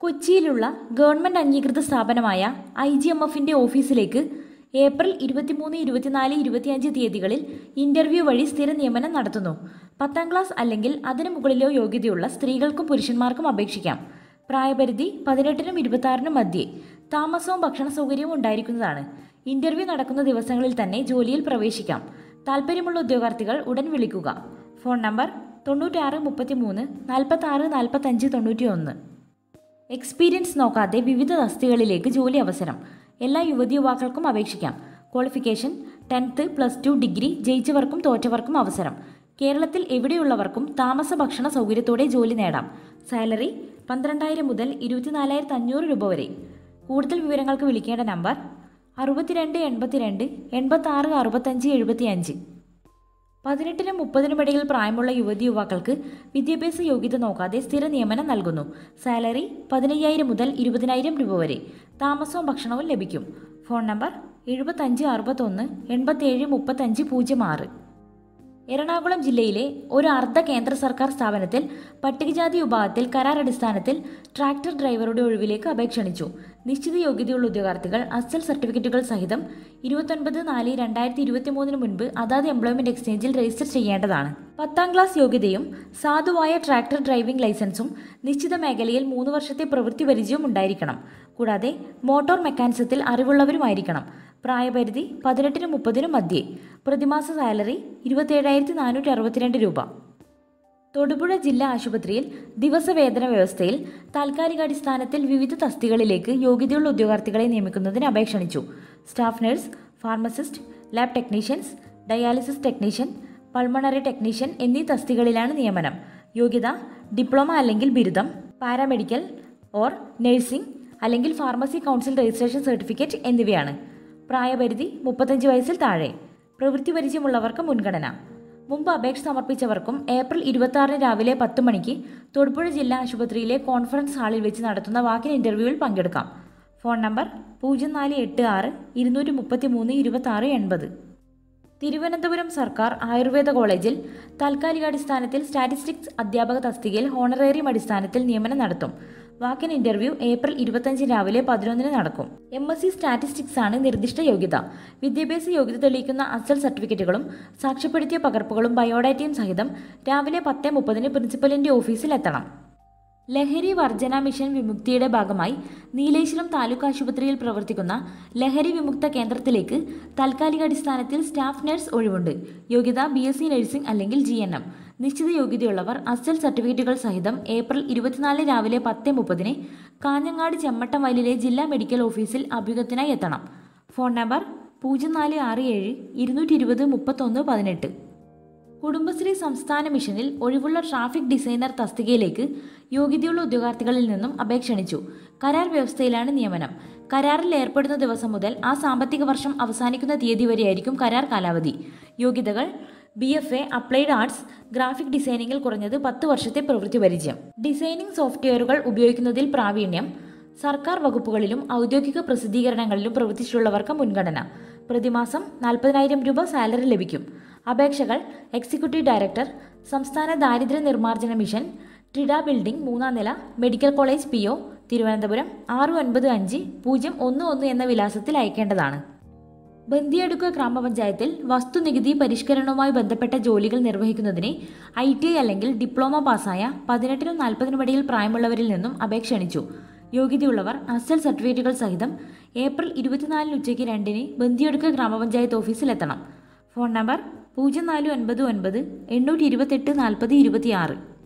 കൊച്ചിയിലുള്ള government അംഗീകൃത സ്ഥാപനമായ I G M എഫിന്റെ ഓഫീസിലേക്ക് ഏപ്രിൽ ഇരുപത്തിമൂന്ന് ഇരുപത്തിനാല് ഇരുപത്തിയഞ്ച് തീയതികളിൽ ഇന്റർവ്യൂ വഴി സ്ഥിര നിയമനം നടത്തുന്നു പത്താം ക്ലാസ് അല്ലെങ്കിൽ അതിനു മുകളിലോ യോഗ്യതയുള്ള സ്ത്രീകൾക്കും പുരുഷന്മാർക്കും അപേക്ഷിക്കാം പ്രായപരിധി പതിനെട്ടിനും ഇരുപത്തി മധ്യേ താമസവും ഭക്ഷണ സൗകര്യവും ഉണ്ടായിരിക്കുന്നതാണ് ഇന്റർവ്യൂ നടക്കുന്ന ദിവസങ്ങളിൽ തന്നെ ജോലിയിൽ പ്രവേശിക്കാം താല്പര്യമുള്ള ഉദ്യോഗാർത്ഥികൾ ഉടൻ വിളിക്കുക ഫോൺ നമ്പർ തൊണ്ണൂറ്റാറ് മുപ്പത്തിമൂന്ന് നാൽപ്പത്തി ആറ് നാൽപ്പത്തഞ്ച് തൊണ്ണൂറ്റി ഒന്ന് എക്സ്പീരിയൻസ് നോക്കാതെ വിവിധ തസ്തികകളിലേക്ക് ജോലി അവസരം എല്ലാ യുവതി യുവാക്കൾക്കും അപേക്ഷിക്കാം qualification tenth plus two degree ജയിച്ചവർക്കും തോറ്റവർക്കും അവസരം കേരളത്തിൽ എവിടെയുള്ളവർക്കും താമസ ഭക്ഷണ സൗകര്യത്തോടെ ജോലി നേടാം സാലറി പന്ത്രണ്ടായിരം മുതൽ ഇരുപത്തിനാലായിരത്തി അഞ്ഞൂറ് രൂപ വരെ കൂടുതൽ വിവരങ്ങൾക്ക് വിളിക്കേണ്ട നമ്പർ അറുപത്തിരണ്ട് എൺപത്തിരണ്ട് എൺപത്തി ആറ് അറുപത്തഞ്ച് എഴുപത്തി അഞ്ച് പതിനെട്ടിനും മുപ്പതിനും ഇടയിൽ പ്രായമുള്ള യുവതി യുവാക്കൾക്ക് വിദ്യാഭ്യാസ യോഗ്യത നോക്കാതെ സ്ഥിര നിയമനം നൽകുന്നു സാലറി പതിനയ്യായിരം മുതൽ ഇരുപതിനായിരം രൂപ വരെ താമസവും ഭക്ഷണവും ലഭിക്കും ഫോൺ നമ്പർ എഴുപത്തഞ്ച് അറുപത്തൊന്ന് എൺപത്തേഴ് മുപ്പത്തഞ്ച് പൂജ്യം ആറ് എറണാകുളം ജില്ലയിലെ ഒരു അർദ്ധ കേന്ദ്ര സർക്കാർ സ്ഥാപനത്തിൽ പട്ടികജാതി വിഭാഗത്തിൽ കരാർ അടിസ്ഥാനത്തിൽ ട്രാക്ടർ ഡ്രൈവറുടെ ഒഴിവിലേക്ക് അപേക്ഷ ക്ഷണിച്ചു നിശ്ചിത യോഗ്യതയുള്ള ഉദ്യോഗാർത്ഥികൾ അസൽ സർട്ടിഫിക്കറ്റുകൾ സഹിതം ഇരുപത്തൊൻപത് നാല് രണ്ടായിരത്തി ഇരുപത്തി മൂന്നിന് മുൻപ് അതാത് എംപ്ലോയ്മെന്റ് എക്സ്ചേഞ്ചിൽ രജിസ്റ്റർ ചെയ്യേണ്ടതാണ് പത്താം ക്ലാസ് യോഗ്യതയും സാധുവായ ട്രാക്ടർ ഡ്രൈവിംഗ് ലൈസൻസും നിശ്ചിത മേഖലയിൽ മൂന്ന് വർഷത്തെ പ്രവൃത്തി പരിചയവും ഉണ്ടായിരിക്കണം കൂടാതെ മോട്ടോർ മെക്കാനിസത്തിൽ അറിവുള്ളവരുമായിരിക്കണം പ്രായപരിധി പതിനെട്ടിനും മുപ്പതിനും മധ്യേ പ്രതിമാസ സാലറി ഇരുപത്തേഴായിരത്തി നാനൂറ്റി അറുപത്തിരണ്ട് രൂപ തൊടുപുഴ ജില്ലാ ആശുപത്രിയിൽ ദിവസവേതന വ്യവസ്ഥയിൽ താൽക്കാലികാടിസ്ഥാനത്തിൽ വിവിധ തസ്തികളിലേക്ക് യോഗ്യതയുള്ള ഉദ്യോഗാർത്ഥികളെ നിയമിക്കുന്നതിന് അപേക്ഷ ക്ഷണിച്ചു staff nurse pharmacist lab technicians dialysis technician pulmonary technician എന്നീ തസ്തികളിലാണ് നിയമനം യോഗ്യത ഡിപ്ലോമ അല്ലെങ്കിൽ ബിരുദം പാരാമെഡിക്കൽ ഓർ നഴ്സിംഗ് അല്ലെങ്കിൽ ഫാർമസി കൗൺസിൽ രജിസ്ട്രേഷൻ സർട്ടിഫിക്കറ്റ് എന്നിവയാണ് പ്രായപരിധി മുപ്പത്തഞ്ച് വയസ്സിൽ താഴെ പ്രവൃത്തി പരിചയമുള്ളവർക്ക് മുൻഗണന മുമ്പ് അപേക്ഷ സമർപ്പിച്ചവർക്കും ഏപ്രിൽ ഇരുപത്തി ആറിന് രാവിലെ പത്ത് മണിക്ക് തൊടുപുഴ ജില്ലാ ആശുപത്രിയിലെ കോൺഫറൻസ് ഹാളിൽ വെച്ച് നടത്തുന്ന വാക്കിൻ ഇന്റർവ്യൂവിൽ പങ്കെടുക്കാം ഫോൺ നമ്പർ പൂജ്യം നാല് എട്ട് ആറ് ഇരുന്നൂറ്റി മുപ്പത്തി മൂന്ന് ഇരുപത്തി ആറ് എൺപത് തിരുവനന്തപുരം സർക്കാർ ആയുർവേദ കോളേജിൽ താൽക്കാലികാടിസ്ഥാനത്തിൽ സ്റ്റാറ്റിസ്റ്റിക്സ് അധ്യാപക തസ്തികയിൽ ഹോണറേറിയം അടിസ്ഥാനത്തിൽ നിയമനം നടത്തും വാക്കിൻ ഇന്റർവ്യൂ ഏപ്രിൽ ഇരുപത്തഞ്ച് രാവിലെ പതിനൊന്നിന് നടക്കും എം എസ് സി സ്റ്റാറ്റിസ്റ്റിക്സ് ആണ് നിർദ്ദിഷ്ട യോഗ്യത വിദ്യാഭ്യാസ യോഗ്യത തെളിയിക്കുന്ന അസൽ സർട്ടിഫിക്കറ്റുകളും സാക്ഷ്യപ്പെടുത്തിയ പകർപ്പുകളും ബയോഡാറ്റയും സഹിതം രാവിലെ പത്ത് മുപ്പതിന് പ്രിൻസിപ്പലിന്റെ ഓഫീസിൽ എത്തണം ലഹരി വർജന മിഷൻ വിമുക്തിയുടെ ഭാഗമായി നീലേശ്വരം താലൂക്ക് ആശുപത്രിയിൽ പ്രവർത്തിക്കുന്ന ലഹരി വിമുക്ത കേന്ദ്രത്തിലേക്ക് താൽക്കാലികാടിസ്ഥാനത്തിൽ സ്റ്റാഫ് നഴ്സ് ഒഴിവുണ്ട് യോഗ്യത ബി എസ് സി നഴ്സിംഗ് അല്ലെങ്കിൽ ജി എൻ എം നിശ്ചിത യോഗ്യതയുള്ളവർ അസൽ സർട്ടിഫിക്കറ്റുകൾ സഹിതം ഏപ്രിൽ ഇരുപത്തിനാല് രാവിലെ പത്ത് മുപ്പതിന് കാഞ്ഞങ്ങാട് ചെമ്മട്ടം വയലിലെ ജില്ലാ മെഡിക്കൽ ഓഫീസിൽ അഭ്യുഗത്തിനായി എത്തണം ഫോൺ നമ്പർ പൂജ്യം നാല് ആറ് ഏഴ് ഇരുന്നൂറ്റി ഇരുപത് മുപ്പത്തൊന്ന് പതിനെട്ട് കുടുംബശ്രീ സംസ്ഥാന മിഷനിൽ ഒഴിവുള്ള ട്രാഫിക് ഡിസൈനർ തസ്തികയിലേക്ക് യോഗ്യതയുള്ള ഉദ്യോഗാർത്ഥികളിൽ നിന്നും അപേക്ഷ ക്ഷണിച്ചു കരാർ വ്യവസ്ഥയിലാണ് നിയമനം കരാറിൽ ഏർപ്പെടുന്ന ദിവസം മുതൽ ആ സാമ്പത്തിക വർഷം അവസാനിക്കുന്ന തീയതി വരെയായിരിക്കും കരാർ കാലാവധി യോഗ്യതകൾ B F A applied arts graphic ഡിസൈനിങ്ങിൽ കുറഞ്ഞത് പത്ത് വർഷത്തെ പ്രവൃത്തി പരിചയം ഡിസൈനിങ് സോഫ്റ്റ്വെയറുകൾ ഉപയോഗിക്കുന്നതിൽ പ്രാവീണ്യം സർക്കാർ വകുപ്പുകളിലും ഔദ്യോഗിക പ്രസിദ്ധീകരണങ്ങളിലും പ്രവർത്തിച്ചിട്ടുള്ളവർക്ക് മുൻഗണന പ്രതിമാസം നാൽപ്പതിനായിരം രൂപ സാലറി ലഭിക്കും അപേക്ഷകൾ എക്സിക്യൂട്ടീവ് ഡയറക്ടർ സംസ്ഥാന ദാരിദ്ര്യ നിർമ്മാർജ്ജന മിഷൻ ട്രിഡ ബിൽഡിംഗ് മൂന്നാം നില medical college P O Thiruvananthapuram ആറ് ഒൻപത് അഞ്ച് പൂജ്യം ഒന്ന് ഒന്ന് എന്ന വിലാസത്തിൽ അയക്കേണ്ടതാണ് ബന്ദിയടുക്ക ഗ്രാമപഞ്ചായത്തിൽ വസ്തുനികുതി പരിഷ്കരണവുമായി ബന്ധപ്പെട്ട ജോലികൾ നിർവഹിക്കുന്നതിന് ഐ ടി ഐ അല്ലെങ്കിൽ ഡിപ്ലോമ പാസ്സായ പതിനെട്ടിനും നാൽപ്പതിനും ഇടയിൽ പ്രായമുള്ളവരിൽ നിന്നും അപേക്ഷ ക്ഷണിച്ചു യോഗ്യതയുള്ളവർ അസൽ സർട്ടിഫിക്കറ്റുകൾ സഹിതം ഏപ്രിൽ ഇരുപത്തിനാലിന് ഉച്ചയ്ക്ക് രണ്ടിന് ബന്ദിയടുക്ക ഗ്രാമപഞ്ചായത്ത് ഓഫീസിലെത്തണം ഫോൺ നമ്പർ പൂജ്യം നാല് ഒൻപത് ഒൻപത് എണ്ണൂറ്റി ഇരുപത്തെട്ട് നാൽപ്പത് ഇരുപത്തിയാറ്